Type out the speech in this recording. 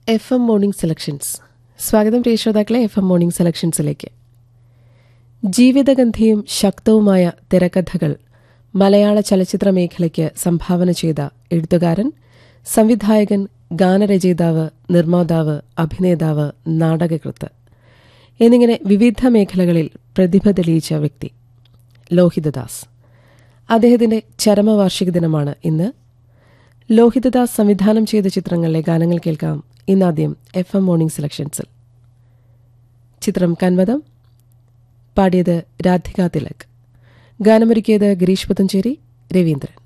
F M morning selections സ്വാഗതം പ്രിയ ശ്രോതാക്കളെ എഫ് എം മോർണിംഗ് സെലക്ഷൻസിലേക്ക് ജീവിതഗന്ധിയും ശക്തവുമായ തിരക്കഥകൾ മലയാള ചലച്ചിത്ര മേഖലയ്ക്ക് സംഭാവന ചെയ്ത എഴുത്തുകാരൻ സംവിധായകൻ ഗാനരചയിതാവ് നിർമ്മാതാവ് അഭിനേതാവ് നാടകകൃത്ത് എന്നിങ്ങനെ വിവിധ മേഖലകളിൽ പ്രതിഭ തെളിയിച്ച വ്യക്തി ലോഹിതദാസ് അദ്ദേഹത്തിന്റെ ചരമവാർഷിക ദിനമാണ് ഇന്ന് ലോഹിതദാസ് സംവിധാനം ചെയ്ത ചിത്രങ്ങളിലെ ഗാനങ്ങൾ കേൾക്കാം ഇന്നാദ്യം എഫ് എം മോർണിംഗ് സെലക്ഷൻസിൽ ചിത്രം കന്വതം പാടിയത് രാധിക തിലക് ഗാനമൊരുക്കിയത് ഗിരീഷ് പുത്തഞ്ചേരി രവീന്ദ്രൻ